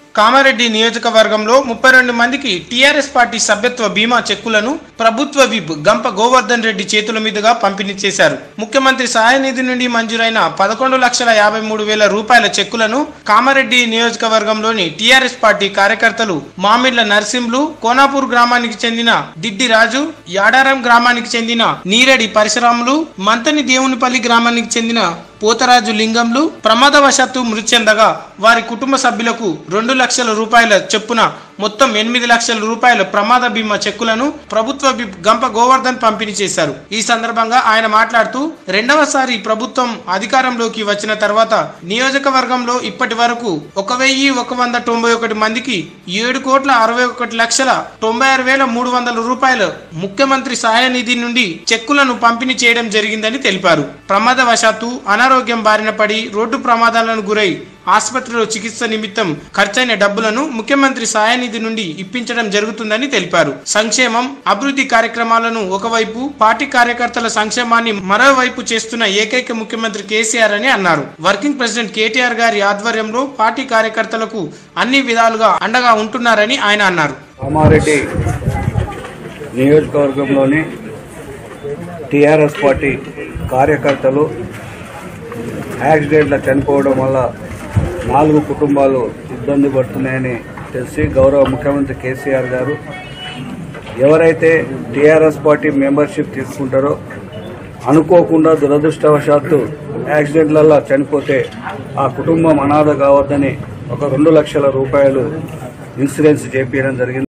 కామారెడ్డి నియోజకవర్గంలో ముప్పై రెండు మందికి టీఆర్ఎస్ పార్టీ సభ్యత్వ బీమా చెక్కులను ప్రభుత్వ విప్ గంప గోవర్ధన్ రెడ్డి చేతుల మీదుగా పంపిణీ చేశారు ముఖ్యమంత్రి సహాయ నిధి నుండి మంజూరైన పదకొండు లక్షల యాభై మూడు వేల రూపాయల చెక్కులను కామారెడ్డి నియోజకవర్గంలోని టీఆర్ఎస్ పార్టీ కార్యకర్తలు మామిళ్ల నర్సింహులు కోనాపూర్ గ్రామానికి చెందిన దిడ్డి రాజు యాడారం గ్రామానికి చెందిన నీరడి పరిశ్రమలు మంతని దేవునిపల్లి గ్రామానికి చెందిన పోతరాజు లింగంలు ప్రమాదవశాత్తు మృతి చెందగా వారి కుటుంబ సభ్యులకు రెండు లక్షల రూపాయల చొప్పున మొత్తం ఎనిమిది లక్షల రూపాయల ప్రమాద బీమా చెక్కులను ప్రభుత్వ విప్ గంప గోవర్ధన్ పంపిణీ చేశారు ఈ సందర్భంగా ఆయన మాట్లాడుతూ రెండవసారి ప్రభుత్వం అధికారంలోకి వచ్చిన తర్వాత నియోజకవర్గంలో ఇప్పటి వరకు ఒక వెయ్యి ఒక వంద తొంభై ఒకటి మందికి ఏడు కోట్ల అరవై ఒకటి లక్షల తొంభై ఆరు వేల మూడు వందల రూపాయలు ముఖ్యమంత్రి సహాయ నిధి నుండి చెక్కులను పంపిణీ చేయడం జరిగిందని తెలిపారు ప్రమాదవశాత్తు అనారోగ్యం బారిన పడి రోడ్డు ప్రమాదాలను గురై ఆసుపత్రిలో చికిత్స నిమిత్తం ఖర్చైన డబ్బులను ముఖ్యమంత్రి సహాయ నిధి నుండి ఇప్పించడం జరుగుతుందని తెలిపారు సంక్షేమం అభివృద్ధి కార్యక్రమాలను ఒకవైపు పార్టీ కార్యకర్తల సంక్షేమాన్ని మరోవైపు చేస్తున్న ఏకైక ముఖ్యమంత్రి కేసీఆర్ అని అన్నారు వర్కింగ్ ప్రెసిడెంట్ కేటీఆర్ గారి ఆధ్వర్యంలో పార్టీ కార్యకర్తలకు అన్ని విధాలుగా అండగా ఉంటున్నారని ఆయన అన్నారు కామారెడ్డి నియోజకవర్గంలోని టీఆర్ఎస్ పార్టీ కార్యకర్తలు యాక్సిడెంట్లో చనిపోవడం వల్ల నాలుగు కుటుంబాలు ఇబ్బంది పడుతున్నాయని తెలిసి గౌరవ ముఖ్యమంత్రి కేసీఆర్ గారు ఎవరైతే టీఆర్ఎస్ పార్టీ మెంబర్షిప్ తీసుకుంటారో అనుకోకుండా దురదృష్టవశాత్తు యాక్సిడెంట్లలో చనిపోతే ఆ కుటుంబం అనాథ కావద్దని ఒక రెండు లక్షల రూపాయలు ఇన్సూరెన్స్ చేపించడం జరిగింది